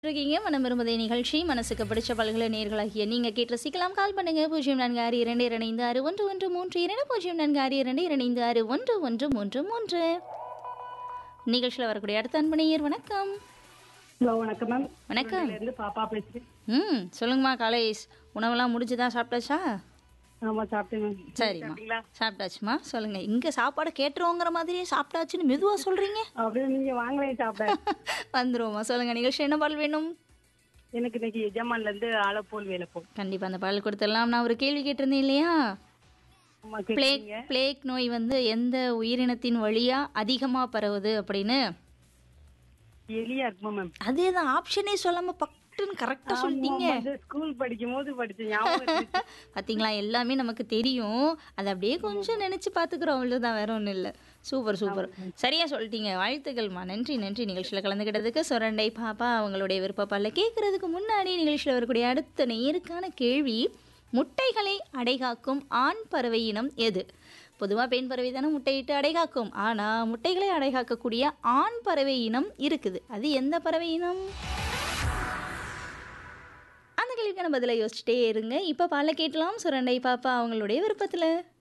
இருக்கீங்க மனம் விரும்புதே நிகழ்ச்சி மனசுக்கு பிடிச்ச பல்கலை நேர்களாகிய நீங்க கேட்டு ரசிக்கலாம் கால் பண்ணுங்க பூஜ்ஜியம் நான்கு ஆறு இரண்டு இரண்டு ஆறு ஒன்று ஒன்று மூன்று இரண்டு பூஜ்ஜியம் நான்கு ஆறு இரண்டு இரண்டு ஆறு ஒன்று ஒன்று மூன்று மூன்று நிகழ்ச்சியில் வரக்கூடிய அடுத்த அன்பனையர் வணக்கம் ஹலோ வணக்கம் மேம் வணக்கம் இருந்து பாப்பா பேசுறேன் ம் சொல்லுங்கம்மா காலேஜ் உணவெல்லாம் முடிஞ்சுதா சாப்பிட்டாச்சா ஆமா சாப்பிட்டேன் மேம் சரிம்மா சாப்பிட்டீங்களா சாப்பிட்டாச்சுமா சொல்லுங்க இங்க சாப்பாடு கேட்டுருவோங்கிற மாதிரியே சாப்பிட்டாச்சுன்னு மெதுவா சொல்றீங்க அப்படியே நீங்க வாங்கலையே சாப்பிட வந்துருவோம்மா சொல்லுங்க நிகழ்ச்சி என்ன பால் வேணும் எனக்கு இன்னைக்கு எஜமான்ல இருந்து ஆலப்போல் வேலைப்போம் கண்டிப்பா அந்த பால் கொடுத்துடலாம் நான் ஒரு கேள்வி கேட்டிருந்தேன் இல்லையா ஆமா பிளேக் கேக்குறீங்க பிளேக் நோய் வந்து எந்த உயிரினத்தின் வழியா அதிகமா பரவுது அப்படின்னு எலியா இருக்குமா மேம் அதே தான் ஆப்ஷனே சொல்லாம பட்டுன்னு கரெக்டா சொல்லிட்டீங்க ஸ்கூல் படிக்கும் போது படிச்ச ஞாபகம் இருக்கு. பாத்தீங்களா எல்லாமே நமக்கு தெரியும் அதை அப்படியே கொஞ்சம் நினைச்சு பாத்துக்கிறோம் அவ்வளவுதான் வேற ஒண்ணும் இல்ல சூப்பர் சூப்பர் சரியா சொல்லிட்டீங்க வாழ்த்துக்கள்மா நன்றி நன்றி நிகழ்ச்சியில கலந்துக்கிட்டதுக்கு சுரண்டை பாப்பா அவங்களுடைய விருப்பப்பால கேட்கறதுக்கு முன்னாடி நிகழ்ச்சியில வரக்கூடிய அடுத்த நேருக்கான கேள்வி முட்டைகளை அடைகாக்கும் ஆண் பறவை இனம் எது பொதுவாக பெண் பறவை தானே முட்டையிட்டு அடைகாக்கும் ஆனால் முட்டைகளை அடைகாக்கக்கூடிய ஆண் பறவை இனம் இருக்குது அது எந்த பறவை இனம் அந்த கேள்விக்கான பதிலை யோசிச்சுட்டே இருங்க இப்போ பால கேட்கலாம் சுரண்டை பாப்பா அவங்களுடைய விருப்பத்தில்